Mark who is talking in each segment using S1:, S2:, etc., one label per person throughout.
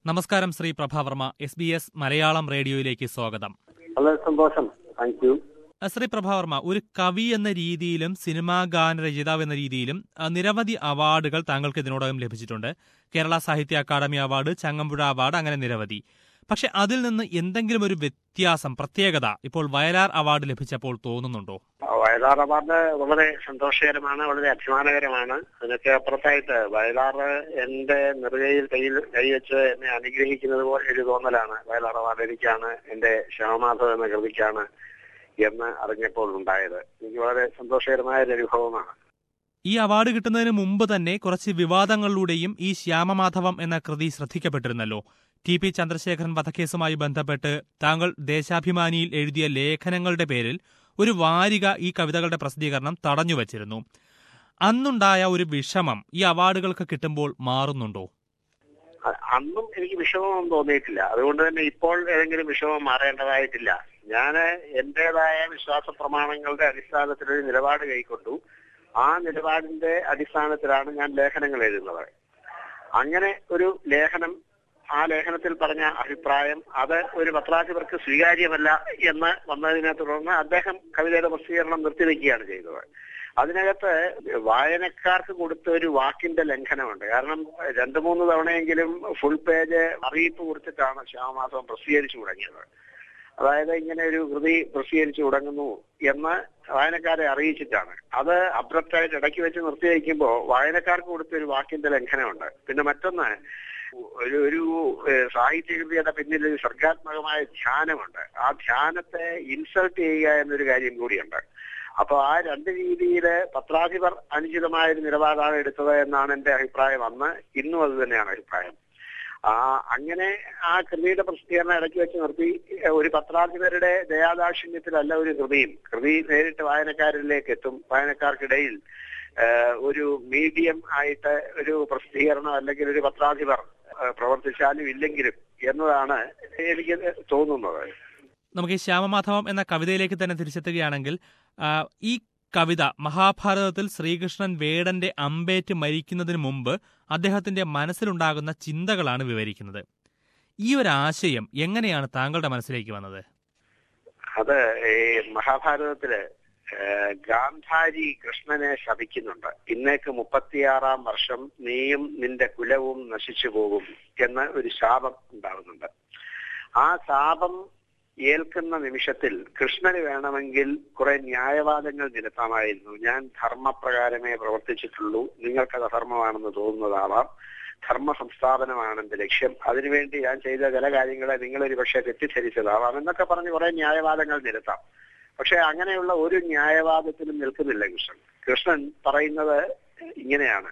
S1: നമസ്കാരം Sri Prabhavarma S B S Malayalam റേഡിയോയിലേക്ക് സ്വാഗതം
S2: വളരെ സന്തോഷം thank you
S1: ah Sri Prabhavarma ഒരു കവി എന്ന രീതിയിലും സിനിമാ ഗാന രചയിതാവ് എന്ന രീതിയിലും അഹ് നിരവധി അവാർഡുകൾ താങ്കൾക്ക് ഇതിനോടകം ലഭിച്ചിട്ടുണ്ട് കേരള സാഹിത്യ അക്കാദമി അവാർഡ് ചങ്ങമ്പുഴ അവാർഡ് അങ്ങനെ നിരവധി പക്ഷെ അതിൽ നിന്ന് എന്തെങ്കിലും ഒരു വ്യത്യാസം പ്രത്യേകത ഇപ്പോൾ വയലാർ അവാർഡ് ലഭിച്ചപ്പോൾ തോന്നുന്നുണ്ടോ
S2: വയലാർ അവാർഡ് വളരെ സന്തോഷകരമാണ് വളരെ അഭിമാനകരമാണ് അതിനൊക്കെ അപ്പുറത്തായിട്ട് വയലാർ എന്റെ നെറുകയിൽ കയ്യിൽ കൈവച്ച് എന്നെ അനുഗ്രഹിക്കുന്നത് പോലെ ഒരു തോന്നലാണ് വയലാർ അവാർഡ് എനിക്കാണ് എന്റെ ശ്യാമമാധവ് എന്ന കൃതിക്കാണ് എന്ന് അറിഞ്ഞപ്പോൾ ഉണ്ടായത് എനിക്ക് വളരെ സന്തോഷകരമായ ഒരു അനുഭവമാണ്
S1: ഈ അവാർഡ് കിട്ടുന്നതിന് മുമ്പ് തന്നെ കുറച്ച് വിവാദങ്ങളിലൂടെയും ഈ ശ്യാമമാധവം എന്ന കൃതി ശ്രദ്ധിക്കപ്പെട്ടിരുന്നല്ലോ ടി പി ചന്ദ്രശേഖരൻ വധക്കേസുമായി ബന്ധപ്പെട്ട് താങ്കൾ ദേശാഭിമാനിയിൽ എഴുതിയ ലേഖനങ്ങളുടെ പേരിൽ ഒരു വാരിക ഈ കവിതകളുടെ പ്രസിദ്ധീകരണം തടഞ്ഞുവച്ചിരുന്നു അന്നുണ്ടായ ഒരു വിഷമം ഈ അവാർഡുകൾക്ക് കിട്ടുമ്പോൾ മാറുന്നുണ്ടോ
S2: അ- അന്നും എനിക്ക് വിഷമമൊന്നും തോന്നിയിട്ടില്ല അതുകൊണ്ട് തന്നെ ഇപ്പോൾ ഏതെങ്കിലും വിഷമം മാറേണ്ടതായിട്ടില്ല ഞാൻ എന്റേതായ വിശ്വാസ പ്രമാണങ്ങളുടെ അടിസ്ഥാനത്തിൽ ഒരു നിലപാട് കൈക്കൊണ്ടു ആ നിലപാടിന്റെ അടിസ്ഥാനത്തിലാണ് ഞാൻ ലേഖനങ്ങൾ എഴുതുന്നത് അങ്ങനെ ഒരു ലേഖനം ആ ലേഖനത്തിൽ പറഞ്ഞ അഭിപ്രായം അത് ഒരു പത്രാധിപർക്ക് സ്വീകാര്യമല്ല എന്ന് വന്നതിനെ തുടർന്ന് അദ്ദേഹം കവിതയുടെ പ്രസിദ്ധീകരണം നിർത്തിവെക്കുകയാണ് ചെയ്തത് അതിനകത്ത് വായനക്കാർക്ക് കൊടുത്ത ഒരു വാക്കിന്റെ ലംഘനമുണ്ട് കാരണം രണ്ടു മൂന്ന് തവണയെങ്കിലും ഫുൾ പേജ് അറിയിപ്പ് കൊടുത്തിട്ടാണ് ശ്യാമമാസം പ്രസിദ്ധീകരിച്ചു തുടങ്ങിയത് അതായത് ഇങ്ങനെ ഒരു കൃതി പ്രസിദ്ധീകരിച്ചു തുടങ്ങുന്നു എന്ന് വായനക്കാരെ അറിയിച്ചിട്ടാണ് അത് അബ്രപ്റ്റായിട്ട് ഇടയ്ക്ക് വെച്ച് നിർത്തി വയ്ക്കുമ്പോൾ വായനക്കാർക്ക് കൊടുത്ത ഒരു വാക്കിന്റെ ലംഘനമുണ്ട് പിന്നെ മറ്റൊന്ന് ഒരു ഒരു ഏഹ്, സാഹിത്യകൃതിയുടെ പിന്നിൽ ഒരു സർഗാത്മകമായ ധ്യാനമുണ്ട് ആ ധ്യാനത്തെ ഇൻസൾട്ട് ചെയ്യുക എന്നൊരു കാര്യം കൂടിയുണ്ട് അപ്പൊ ആ രണ്ട് രീതിയില് പത്രാധിപർ അനുചിതമായ ഒരു നിലപാടാണ് എടുത്തത് എന്നാണ് എന്റെ അഭിപ്രായം അന്ന് ഇന്നും അത് തന്നെയാണ് അഭിപ്രായം ആ അങ്ങനെ ആ കൃതിയുടെ പ്രസിദ്ധീകരണം ഇടയ്ക്ക് വെച്ച് നിർത്തി ഏഹ്, ഒരു പത്രാധിപരുടെ ദയാദാക്ഷിണ്യത്തിലല്ല ഒരു കൃതിയും കൃതി നേരിട്ട് വായനക്കാരിലേക്ക് എത്തും വായനക്കാർക്കിടയിൽ ഏഹ്, ഒരു മീഡിയം ആയിട്ട് ഒരു പ്രസിദ്ധീകരണം അല്ലെങ്കിൽ ഒരു പത്രാധിപർ ഏഹ്, പ്രവർത്തിച്ചാലും ഇല്ലെങ്കിലും എന്നതാണ് എനിക്ക് തോന്നുന്നത്
S1: നമുക്ക് ഈ ശ്യാമമാധവം എന്ന കവിതയിലേക്ക് തന്നെ തിരിച്ചെത്തുകയാണെങ്കിൽ ആ, ഈ കവിത മഹാഭാരതത്തിൽ ശ്രീകൃഷ്ണൻ വേടന്റെ അമ്പേറ്റ് മരിക്കുന്നതിന് മുമ്പ് അദ്ദേഹത്തിന്റെ മനസ്സിലുണ്ടാകുന്ന ചിന്തകളാണ് വിവരിക്കുന്നത് ഈ ഒരു ആശയം എങ്ങനെയാണ് താങ്കളുടെ മനസ്സിലേക്ക് വന്നത്
S2: അത് ഈ മഹാഭാരതത്തില് ഏഹ്, ഗാന്ധാരി കൃഷ്ണനെ ശപിക്കുന്നുണ്ട് ഇന്നേക്ക് മുപ്പത്തിയാറാം വർഷം നീയും നിന്റെ കുലവും നശിച്ചു പോകും എന്ന് ഒരു ശാപം ഉണ്ടാകുന്നുണ്ട് ആ ശാപം ഏൽക്കുന്ന നിമിഷത്തിൽ കൃഷ്ണന് വേണമെങ്കിൽ കുറെ ന്യായവാദങ്ങൾ നിരത്താമായിരുന്നു ഞാൻ ധർമ്മപ്രകാരമേ പ്രവർത്തിച്ചിട്ടുള്ളൂ നിങ്ങൾക്കത് അധർമ്മമാണെന്ന് തോന്നുന്നതാവാം ധർമ്മ സംസ്ഥാപനമാണ് എന്റെ ലക്ഷ്യം അതിനുവേണ്ടി ഞാൻ ചെയ്ത ചില കാര്യങ്ങളെ നിങ്ങൾ ഒരു പക്ഷേ തെറ്റിദ്ധരിച്ചതാവാം എന്നൊക്കെ പറഞ്ഞ് കുറെ ന്യായവാദങ്ങൾ നിരത്താം പക്ഷെ അങ്ങനെയുള്ള ഒരു ന്യായവാദത്തിലും നിൽക്കുന്നില്ല കൃഷ്ണൻ കൃഷ്ണൻ പറയുന്നത് ഇങ്ങനെയാണ്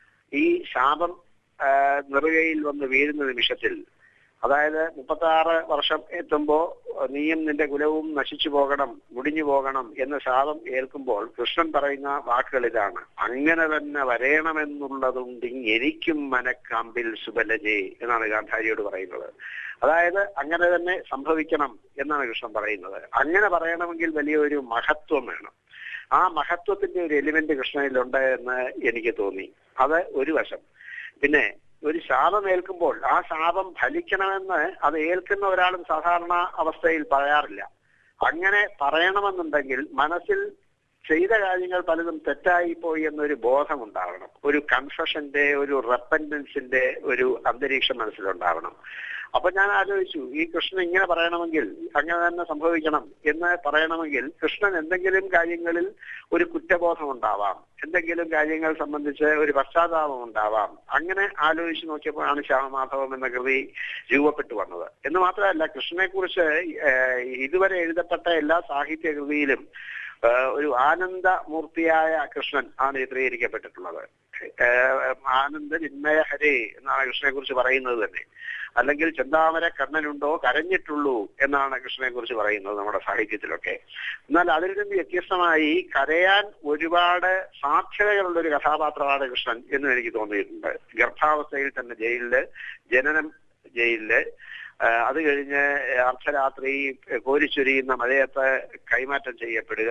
S2: ഈ ശാപം ആ, നെറുകയിൽ വന്ന് വീഴുന്ന നിമിഷത്തിൽ അതായത് മുപ്പത്തി ആറ് വർഷം എത്തുമ്പോ നീയും നിന്റെ കുലവും നശിച്ചു പോകണം മുടിഞ്ഞു പോകണം എന്ന ശാപം ഏൽക്കുമ്പോൾ കൃഷ്ണൻ പറയുന്ന വാക്കുകൾ ഇതാണ് അങ്ങനെ തന്നെ വരയണമെന്നുള്ളതുണ്ട് എനിക്കും മനക്കാമ്പിൽ സുബലജേ എന്നാണ് ഗാന്ധാരിയോട് പറയുന്നത് അതായത് അങ്ങനെ തന്നെ സംഭവിക്കണം എന്നാണ് കൃഷ്ണൻ പറയുന്നത് അങ്ങനെ പറയണമെങ്കിൽ വലിയൊരു മഹത്വം വേണം ആ മഹത്വത്തിന്റെ ഒരു എലിമെന്റ് കൃഷ്ണനിലുണ്ട് എന്ന് എനിക്ക് തോന്നി അത് ഒരു വശം പിന്നെ ഒരു ശാപം ഏൽക്കുമ്പോൾ ആ ശാപം ഫലിക്കണമെന്ന് അത് ഏൽക്കുന്ന ഒരാളും സാധാരണ അവസ്ഥയിൽ പറയാറില്ല അങ്ങനെ പറയണമെന്നുണ്ടെങ്കിൽ മനസ്സിൽ ചെയ്ത കാര്യങ്ങൾ പലതും തെറ്റായി പോയി എന്നൊരു ബോധം ഉണ്ടാവണം ഒരു കൺഫഷന്റെ ഒരു റെപ്പൻഡൻസിന്റെ ഒരു അന്തരീക്ഷം മനസ്സിലുണ്ടാവണം അപ്പൊ ഞാൻ ആലോചിച്ചു ഈ കൃഷ്ണൻ ഇങ്ങനെ പറയണമെങ്കിൽ അങ്ങനെ തന്നെ സംഭവിക്കണം എന്ന് പറയണമെങ്കിൽ കൃഷ്ണൻ എന്തെങ്കിലും കാര്യങ്ങളിൽ ഒരു കുറ്റബോധം ഉണ്ടാവാം എന്തെങ്കിലും കാര്യങ്ങൾ സംബന്ധിച്ച് ഒരു പശ്ചാത്താപം ഉണ്ടാവാം അങ്ങനെ ആലോചിച്ച് നോക്കിയപ്പോഴാണ് ശ്യാമമാധവം എന്ന കൃതി രൂപപ്പെട്ടു വന്നത് എന്ന് മാത്രമല്ല കൃഷ്ണനെ കുറിച്ച് ഇതുവരെ എഴുതപ്പെട്ട എല്ലാ സാഹിത്യ കൃതിയിലും ഏഹ് ഒരു ആനന്ദമൂർത്തിയായ കൃഷ്ണൻ ആണ് ചിത്രീകരിക്കപ്പെട്ടിട്ടുള്ളത് ഏഹ് ആനന്ദ ചിന്മയ ഹരേ എന്നാണ് കൃഷ്ണനെ കുറിച്ച് പറയുന്നത് തന്നെ അല്ലെങ്കിൽ ചെന്താമര കണ്ണനുണ്ടോ കരഞ്ഞിട്ടുള്ളൂ എന്നാണ് കൃഷ്ണനെ കുറിച്ച് പറയുന്നത് നമ്മുടെ സാഹിത്യത്തിലൊക്കെ എന്നാൽ അതിൽ നിന്ന് വ്യത്യസ്തമായി കരയാൻ ഒരുപാട് സാധ്യതകളുള്ള ഒരു കഥാപാത്രമാണ് കൃഷ്ണൻ എന്നും എനിക്ക് തോന്നിയിട്ടുണ്ട് ഗർഭാവസ്ഥയിൽ തന്നെ ജയിലില് ജനനം ജയിലില് ആ, അത് കഴിഞ്ഞ് അർദ്ധരാത്രി കോരിച്ചൊരിയുന്ന മഴയത്ത് കൈമാറ്റം ചെയ്യപ്പെടുക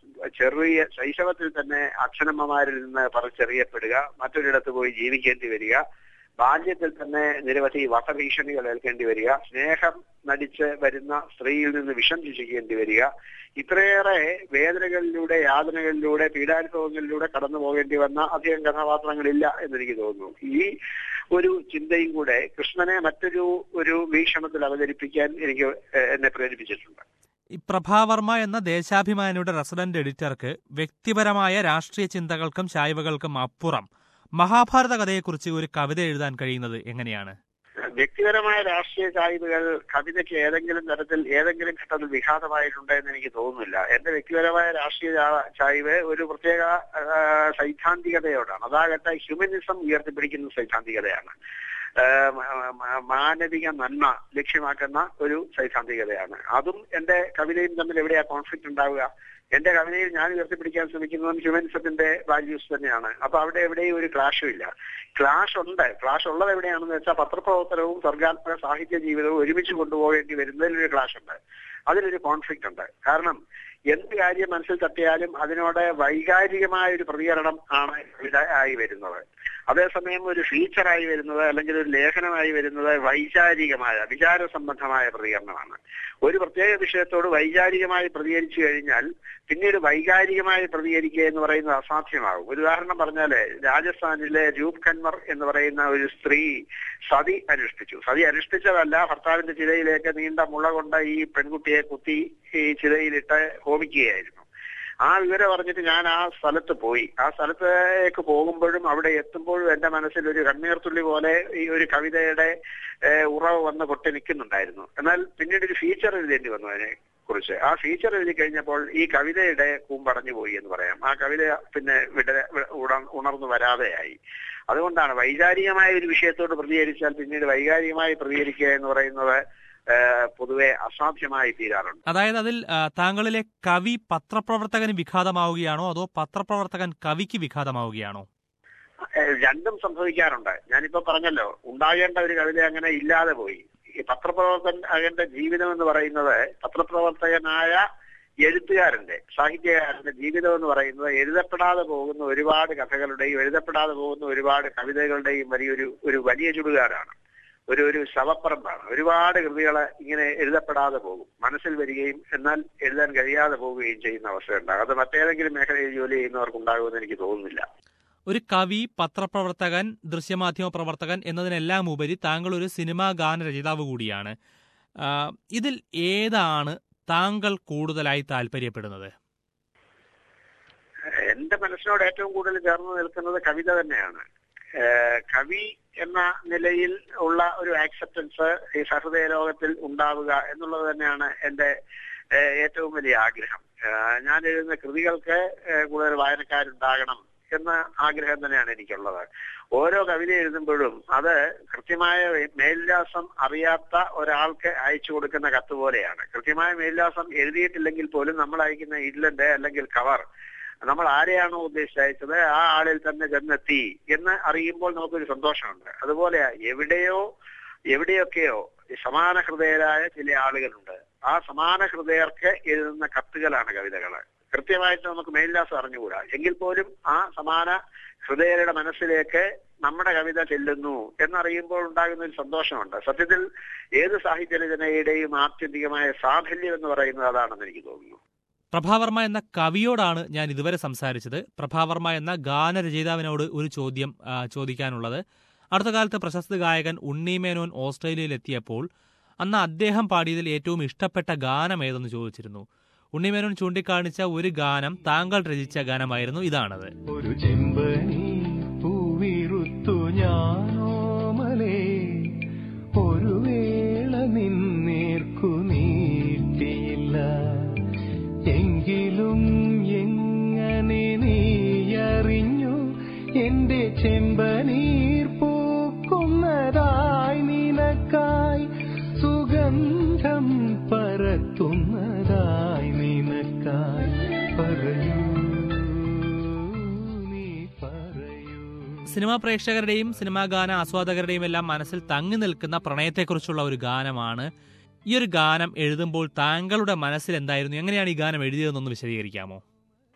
S2: ചെറിയ ശൈശവത്തിൽ തന്നെ അച്ഛനമ്മമാരിൽ നിന്ന് പറിച്ചെറിയപ്പെടുക മറ്റൊരിടത്ത് പോയി ജീവിക്കേണ്ടി വരിക ബാല്യത്തിൽ തന്നെ നിരവധി വധഭീഷണികൾ ഏൽക്കേണ്ടി വരിക സ്നേഹം നടിച്ച് വരുന്ന സ്ത്രീയിൽ നിന്ന് വിഷം ശിക്ഷിക്കേണ്ടി വരിക ഇത്രയേറെ വേദനകളിലൂടെ യാതനകളിലൂടെ പീഡാനുഭവങ്ങളിലൂടെ കടന്നു പോകേണ്ടി വന്ന അധികം കഥാപാത്രങ്ങളില്ല എന്നെനിക്ക് തോന്നുന്നു ഈ ഒരു ചിന്തയും കൂടെ കൃഷ്ണനെ മറ്റൊരു ഒരു വീക്ഷണത്തിൽ അവതരിപ്പിക്കാൻ എനിക്ക് എന്നെ പ്രേരിപ്പിച്ചിട്ടുണ്ട്
S1: ഈ പ്രഭാവർമ്മ എന്ന ദേശാഭിമാനിയുടെ റെസിഡന്റ് എഡിറ്റർക്ക് വ്യക്തിപരമായ രാഷ്ട്രീയ ചിന്തകൾക്കും ചായ്വകൾക്കും അപ്പുറം മഹാഭാരത കഥയെക്കുറിച്ച് ഒരു കവിത എഴുതാൻ കഴിയുന്നത് എങ്ങനെയാണ്
S2: വ്യക്തിപരമായ രാഷ്ട്രീയ ചായ്വുകൾ കവിതയ്ക്ക് ഏതെങ്കിലും തരത്തിൽ ഏതെങ്കിലും ഘട്ടത്തിൽ വിഘാതമായിട്ടുണ്ട് എന്ന് എനിക്ക് തോന്നുന്നില്ല എന്റെ വ്യക്തിപരമായ രാഷ്ട്രീയ ചായ്വ് ഒരു പ്രത്യേക സൈദ്ധാന്തികതയോടാണ് അതാകട്ടെ ഹ്യൂമനിസം ഉയർത്തിപ്പിടിക്കുന്ന സൈദ്ധാന്തികതയാണ് മാനവിക നന്മ ലക്ഷ്യമാക്കുന്ന ഒരു സൈദ്ധാന്തികതയാണ് അതും എന്റെ കവിതയും തമ്മിൽ എവിടെയാ കോൺഫ്ലിക്ട് ഉണ്ടാവുക എന്റെ കവിതയിൽ ഞാൻ ഉയർത്തിപ്പിടിക്കാൻ ശ്രമിക്കുന്നതും ഹ്യൂമനിസത്തിന്റെ വാല്യൂസ് തന്നെയാണ് അപ്പൊ അവിടെ എവിടെയും ഒരു ക്ലാഷും ഇല്ല ക്ലാഷ് ഉണ്ട് ക്ലാഷ് ഉള്ളത് എവിടെയാണെന്ന് വെച്ചാൽ പത്രപ്രവർത്തനവും സർഗാത്മക സാഹിത്യ ജീവിതവും ഒരുമിച്ച് കൊണ്ടുപോകേണ്ടി വരുന്നതിൽ ഒരു ക്ലാഷ് ഉണ്ട് അതിലൊരു കോൺഫ്ലിക്റ്റ് ഉണ്ട് കാരണം എന്ത് കാര്യം മനസ്സിൽ തട്ടിയാലും അതിനോട് വൈകാരികമായ ഒരു പ്രതികരണം ആണ് ആയി വരുന്നത് അതേസമയം ഒരു ഫീച്ചറായി വരുന്നത് അല്ലെങ്കിൽ ഒരു ലേഖനമായി വരുന്നത് വൈചാരികമായ വിചാര സംബന്ധമായ പ്രതികരണമാണ് ഒരു പ്രത്യേക വിഷയത്തോട് വൈചാരികമായി പ്രതികരിച്ചു കഴിഞ്ഞാൽ പിന്നീട് വൈകാരികമായി പ്രതികരിക്കുക എന്ന് പറയുന്നത് അസാധ്യമാകും ഒരു ഉദാഹരണം പറഞ്ഞാല് രാജസ്ഥാനിലെ രൂപ് ഖൻവർ എന്ന് പറയുന്ന ഒരു സ്ത്രീ സതി അനുഷ്ഠിച്ചു സതി അനുഷ്ഠിച്ചതല്ല ഭർത്താവിന്റെ ചിതയിലേക്ക് നീണ്ട മുള കൊണ്ട് ഈ പെൺകുട്ടിയെ കുത്തി ഈ ചിതയിലിട്ട് ഹോമിക്കുകയായിരുന്നു ആ വിവരം അറിഞ്ഞിട്ട് ഞാൻ ആ സ്ഥലത്ത് പോയി ആ സ്ഥലത്തേക്ക് പോകുമ്പോഴും അവിടെ എത്തുമ്പോഴും എന്റെ മനസ്സിൽ ഒരു കണ്ണീർത്തുള്ളി പോലെ ഈ ഒരു കവിതയുടെ ഉറവ് വന്ന് പൊട്ടി നിൽക്കുന്നുണ്ടായിരുന്നു എന്നാൽ പിന്നീട് ഒരു ഫീച്ചർ എഴുതേണ്ടി വന്നു അതിനെ കുറിച്ച് ആ ഫീച്ചർ എഴുതി കഴിഞ്ഞപ്പോൾ ഈ കവിതയുടെ കൂമ്പടഞ്ഞു പോയി എന്ന് പറയാം ആ കവിത പിന്നെ വിട ഉണർന്നു വരാതെയായി അതുകൊണ്ടാണ് വൈകാരികമായ ഒരു വിഷയത്തോട് പ്രതികരിച്ചാൽ പിന്നീട് വൈകാരികമായി പ്രതികരിക്കുക എന്ന് പറയുന്നത് പൊതുവെ അസാധ്യമായി തീരാറുണ്ട്
S1: അതായത് അതിൽ താങ്കളിലെ കവി പത്രപ്രവർത്തകന് വിഘാതമാവുകയാണോ അതോ പത്രപ്രവർത്തകൻ കവിക്ക് വിഘാതമാവുകയാണോ
S2: രണ്ടും സംഭവിക്കാറുണ്ട് ഞാനിപ്പോ പറഞ്ഞല്ലോ ഉണ്ടാകേണ്ട ഒരു കവിത അങ്ങനെ ഇല്ലാതെ പോയി ഈ പത്രപ്രവർത്തകന്റെ ജീവിതം എന്ന് പറയുന്നത് പത്രപ്രവർത്തകനായ എഴുത്തുകാരന്റെ സാഹിത്യകാരന്റെ ജീവിതം എന്ന് പറയുന്നത് എഴുതപ്പെടാതെ പോകുന്ന ഒരുപാട് കഥകളുടെയും എഴുതപ്പെടാതെ പോകുന്ന ഒരുപാട് കവിതകളുടെയും വലിയൊരു ഒരു വലിയ ചുടുകാരാണ് ഒരു ഒരു ശവപ്പറമ്പാണ് ഒരുപാട് കൃതികൾ ഇങ്ങനെ എഴുതപ്പെടാതെ പോകും മനസ്സിൽ വരികയും എന്നാൽ എഴുതാൻ കഴിയാതെ പോവുകയും ചെയ്യുന്ന അവസ്ഥയുണ്ടാകും അത് മറ്റേതെങ്കിലും മേഖലയിൽ ജോലി ചെയ്യുന്നവർക്ക് ഉണ്ടാകുമെന്ന് എനിക്ക് തോന്നുന്നില്ല
S1: ഒരു കവി പത്രപ്രവർത്തകൻ ദൃശ്യമാധ്യമ പ്രവർത്തകൻ എന്നതിനെല്ലാം ഉപരി താങ്കൾ ഒരു സിനിമാ ഗാനരചയിതാവ് കൂടിയാണ് ഇതിൽ ഏതാണ് താങ്കൾ കൂടുതലായി താല്പര്യപ്പെടുന്നത്
S2: എന്റെ മനസ്സിനോട് ഏറ്റവും കൂടുതൽ ചേർന്ന് നിൽക്കുന്നത് കവിത തന്നെയാണ് കവി എന്ന നിലയിൽ ഉള്ള ഒരു ആക്സെപ്റ്റൻസ് ഈ സഹൃദയ ലോകത്തിൽ ഉണ്ടാവുക എന്നുള്ളത് തന്നെയാണ് എന്റെ ഏറ്റവും വലിയ ആഗ്രഹം ഞാൻ എഴുതുന്ന കൃതികൾക്ക് കൂടുതൽ വായനക്കാരുണ്ടാകണം എന്ന ആഗ്രഹം തന്നെയാണ് എനിക്കുള്ളത് ഓരോ കവിത എഴുതുമ്പോഴും അത് കൃത്യമായ മേൽവിലാസം അറിയാത്ത ഒരാൾക്ക് അയച്ചു കൊടുക്കുന്ന കത്ത് പോലെയാണ് കൃത്യമായ മേൽവിലാസം എഴുതിയിട്ടില്ലെങ്കിൽ പോലും നമ്മൾ അയക്കുന്ന ഇല്ലന്റെ അല്ലെങ്കിൽ കവർ നമ്മൾ ആരെയാണോ ഉദ്ദേശിച്ച് അയച്ചത് ആ ആളിൽ തന്നെ ചെന്നെത്തി എന്ന് അറിയുമ്പോൾ നമുക്കൊരു സന്തോഷമുണ്ട് അതുപോലെ എവിടെയോ എവിടെയൊക്കെയോ സമാന ഹൃദയരായ ചില ആളുകളുണ്ട് ആ സമാന ഹൃദയർക്ക് എഴുതുന്ന കത്തുകളാണ് കവിതകള് കൃത്യമായിട്ട് നമുക്ക് മേൽവിലാസം അറിഞ്ഞുകൂടാ എങ്കിൽ പോലും ആ സമാന ഹൃദയരുടെ മനസ്സിലേക്ക് നമ്മുടെ കവിത ചെല്ലുന്നു എന്നറിയുമ്പോൾ ഉണ്ടാകുന്ന ഒരു സന്തോഷമുണ്ട് സത്യത്തിൽ ഏത് സാഹിത്യരചനയുടെയും ആത്യന്തികമായ സാഫല്യം എന്ന് പറയുന്നത് അതാണെന്ന് എനിക്ക് തോന്നുന്നു
S1: പ്രഭാവർമ്മ എന്ന കവിയോടാണ് ഞാൻ ഇതുവരെ സംസാരിച്ചത് പ്രഭാവർമ്മ എന്ന ഗാനരചയിതാവിനോട് ഒരു ചോദ്യം ചോദിക്കാനുള്ളത് അടുത്ത കാലത്ത് പ്രശസ്ത ഗായകൻ ഉണ്ണി മേനോൻ ഓസ്ട്രേലിയയിൽ എത്തിയപ്പോൾ അന്ന് അദ്ദേഹം പാടിയതിൽ ഏറ്റവും ഇഷ്ടപ്പെട്ട ഗാനം ഏതെന്ന് ചോദിച്ചിരുന്നു ഉണ്ണിമേനോൻ ചൂണ്ടിക്കാണിച്ച ഒരു ഗാനം താങ്കൾ രചിച്ച ഗാനമായിരുന്നു ഇതാണത്
S3: ഒരു ചെമ്പനി പൂവിറുത്തു ഞാനോമലേ ഒരു വേള നിന്നേർക്കു നീട്ടിയില്ല എങ്കിലും എങ്ങനെ നീയറിഞ്ഞു എന്റെ ചെമ്പനീർ പൂക്കുന്നതായി നിനക്കായി സുഗന്ധം പരത്തുന്നതായി നിനക്കായി പറയൂ നീ പറയൂ
S1: സിനിമാ പ്രേക്ഷകരുടെയും സിനിമാ ഗാന ആസ്വാദകരുടെയും എല്ലാം മനസ്സിൽ തങ്ങി നിൽക്കുന്ന പ്രണയത്തെക്കുറിച്ചുള്ള ഒരു ഗാനമാണ് ഈ ഒരു ഗാനം എഴുതുമ്പോൾ താങ്കളുടെ മനസ്സിൽ എന്തായിരുന്നു എങ്ങനെയാണ് ഈ ഗാനം എഴുതിയതെന്നൊന്ന് വിശദീകരിക്കാമോ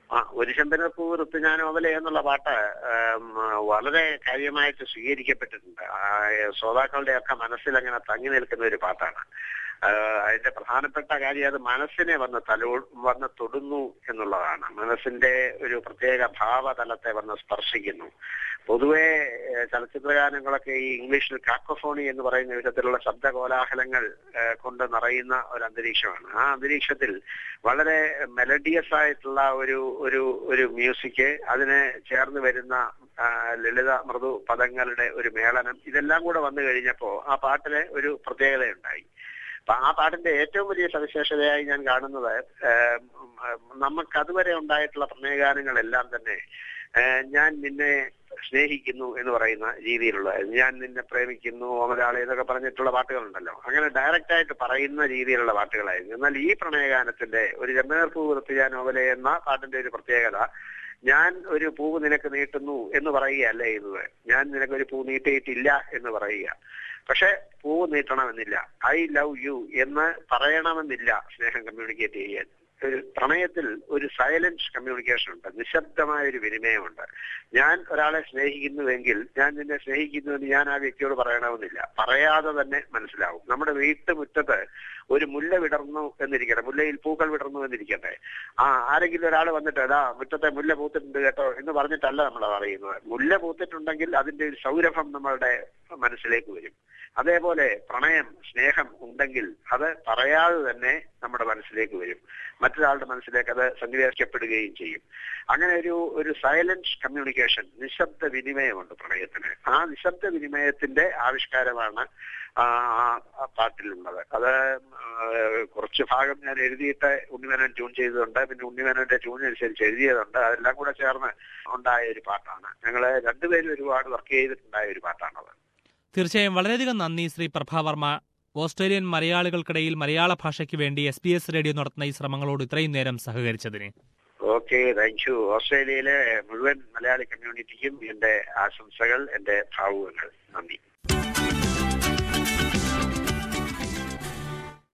S2: ആ ഒരു ചെമ്പനപ്പൂ ഋത്തുഞാനോവലെ എന്നുള്ള പാട്ട് ഉം, വളരെ കാര്യമായിട്ട് സ്വീകരിക്കപ്പെട്ടിട്ടുണ്ട് ആ, ശ്രോതാക്കളുടെ ഒക്കെ മനസ്സിൽ അങ്ങനെ തങ്ങി നിൽക്കുന്ന ഒരു പാട്ടാണ് ആ, അതിന്റെ പ്രധാനപ്പെട്ട കാര്യം അത് മനസ്സിനെ വന്ന് തലോ വന്ന് തൊടുന്നു എന്നുള്ളതാണ് മനസ്സിന്റെ ഒരു പ്രത്യേക ഭാവതലത്തെ വന്ന് സ്പർശിക്കുന്നു പൊതുവെ ഏഹ്, ചലച്ചിത്ര ഗാനങ്ങളൊക്കെ ഈ ഇംഗ്ലീഷിൽ കാക്കോഫോണി എന്ന് പറയുന്ന വിധത്തിലുള്ള ശബ്ദ കോലാഹലങ്ങൾ ഏഹ്, കൊണ്ട് നിറയുന്ന ഒരു അന്തരീക്ഷമാണ് ആ അന്തരീക്ഷത്തിൽ വളരെ മെലഡിയസ് ആയിട്ടുള്ള ഒരു ഒരു ഒരു മ്യൂസിക് അതിനെ ചേർന്ന് വരുന്ന ആ, ലളിത മൃദു പദങ്ങളുടെ ഒരു മേളനം ഇതെല്ലാം കൂടെ വന്നു കഴിഞ്ഞപ്പോ ആ പാട്ടിന് ഒരു പ്രത്യേകതയുണ്ടായി അപ്പൊ ആ പാട്ടിന്റെ ഏറ്റവും വലിയ സവിശേഷതയായി ഞാൻ കാണുന്നത് ഏഹ്, ഉം, നമുക്ക് അതുവരെ ഉണ്ടായിട്ടുള്ള പ്രണയഗാനങ്ങളെല്ലാം തന്നെ ഏഹ്, ഞാൻ നിന്നെ സ്നേഹിക്കുന്നു എന്ന് പറയുന്ന രീതിയിലുള്ള ഞാൻ നിന്നെ പ്രേമിക്കുന്നു ഓമരാളി എന്നൊക്കെ പറഞ്ഞിട്ടുള്ള പാട്ടുകളുണ്ടല്ലോ അങ്ങനെ ഡയറക്റ്റ് ആയിട്ട് പറയുന്ന രീതിയിലുള്ള പാട്ടുകളായിരുന്നു എന്നാൽ ഈ പ്രണയഗാനത്തിന്റെ ഒരു ചെമ്മനർ പൂ വൃത്തിയാൻ നോവലെ എന്ന പാട്ടിന്റെ ഒരു പ്രത്യേകത ഞാൻ ഒരു പൂവ് നിനക്ക് നീട്ടുന്നു എന്ന് പറയുകയല്ല ചെയ്യുന്നത് ഞാൻ നിനക്കൊരു പൂ നീട്ടിയിട്ടില്ല എന്ന് പറയുക പക്ഷെ പൂവ് നീട്ടണമെന്നില്ല ഐ ലവ് യു എന്ന് പറയണമെന്നില്ല സ്നേഹം കമ്മ്യൂണിക്കേറ്റ് ചെയ്യാൻ ഒരു പ്രണയത്തിൽ ഒരു സൈലന്റ് കമ്മ്യൂണിക്കേഷൻ ഉണ്ട് നിശബ്ദമായ ഒരു വിനിമയമുണ്ട് ഞാൻ ഒരാളെ സ്നേഹിക്കുന്നുവെങ്കിൽ ഞാൻ നിന്നെ സ്നേഹിക്കുന്നുവെന്ന് ഞാൻ ആ വ്യക്തിയോട് പറയണമെന്നില്ല പറയാതെ തന്നെ മനസ്സിലാവും നമ്മുടെ വീട്ടുമുറ്റത്ത് ഒരു മുല്ല വിടർന്നു എന്നിരിക്കട്ടെ മുല്ലയിൽ പൂക്കൾ വിടർന്നു എന്നിരിക്കട്ടെ ആ ആരെങ്കിലും ഒരാൾ വന്നിട്ട് എടാ മുറ്റത്തെ മുല്ല പൂത്തിട്ടുണ്ട് കേട്ടോ എന്ന് പറഞ്ഞിട്ടല്ല നമ്മൾ പറയുന്നത് മുല്ല പൂത്തിട്ടുണ്ടെങ്കിൽ അതിന്റെ ഒരു സൗരഭം നമ്മളുടെ മനസ്സിലേക്ക് വരും അതേപോലെ പ്രണയം സ്നേഹം ഉണ്ടെങ്കിൽ അത് പറയാതെ തന്നെ നമ്മുടെ മനസ്സിലേക്ക് വരും മറ്റൊരാളുടെ മനസ്സിലേക്ക് അത് സന്നിവേശിക്കപ്പെടുകയും ചെയ്യും അങ്ങനെ ഒരു ഒരു സൈലന്റ് കമ്മ്യൂണിക്കേഷൻ നിശബ്ദ വിനിമയമുണ്ട് പ്രണയത്തിന് ആ നിശബ്ദ വിനിമയത്തിന്റെ ആവിഷ്കാരമാണ് ആ ആ പാട്ടിലുള്ളത് അത് ആ, കുറച്ച് ഭാഗം ഞാൻ എഴുതിയിട്ട് ഉണ്ണിമേനൻ ട്യൂൺ ചെയ്തതുണ്ട് പിന്നെ ഉണ്ണിമേനന്റെ ട്യൂൺ അനുസരിച്ച് എഴുതിയതുണ്ട് അതെല്ലാം കൂടെ ചേർന്ന് ഉണ്ടായ ഒരു പാട്ടാണ് ഞങ്ങള് രണ്ടുപേരും ഒരുപാട് വർക്ക് ചെയ്തിട്ടുണ്ടായ ഒരു പാട്ടാണത്
S1: തീർച്ചയായും വളരെയധികം നന്ദി ശ്രീ പ്രഭാവർമ്മ ഓസ്ട്രേലിയൻ മലയാളികൾക്കിടയിൽ മലയാള ഭാഷയ്ക്ക് വേണ്ടി എസ് ബി എസ് റേഡിയോ നടത്തുന്ന ഈ ശ്രമങ്ങളോട് ഇത്രയും നേരം സഹകരിച്ചതിന്
S2: ഓക്കെ താങ്ക് യു ഓസ്ട്രേലിയയിലെ മുഴുവൻ മലയാളി കമ്മ്യൂണിറ്റിക്കും എന്റെ ആശംസകൾ എന്റെ ഭാവുകങ്ങൾ നന്ദി